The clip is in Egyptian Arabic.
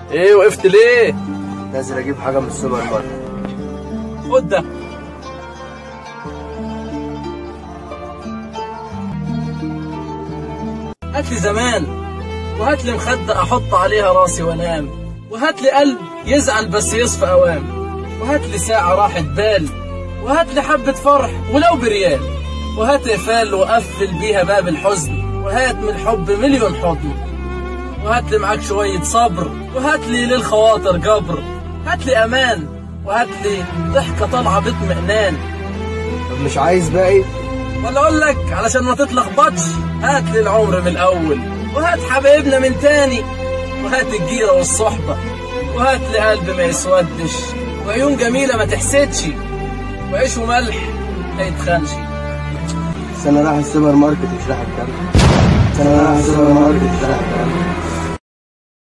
ايه وقفت ليه نازل اجيب حاجه من السوبر ماركت خد ده هات لي زمان وهات لي مخدة احط عليها راسي وانام وهات لي قلب يزعل بس يصفى اوام وهات لي ساعة راحة بال وهات لي حبة فرح ولو بريال وهات قفال وقفل بيها باب الحزن وهات من الحب مليون حضن وهات لي معاك شوية صبر وهات لي للخواطر جبر هات لي امان وهات لي ضحكة طالعة باطمئنان طب مش عايز باقي ولا اقول لك علشان ما تتلخبطش هات لي العمر من الاول وهات حبايبنا من تاني وهات الجيرة والصحبة وهات لي قلب ما يسودش وعيون جميلة ما تحسدش وعيش وملح ما يتخنش بس انا رايح السوبر ماركت مش رايح الكامب بس انا رايح السوبر ماركت مش رايح الكامب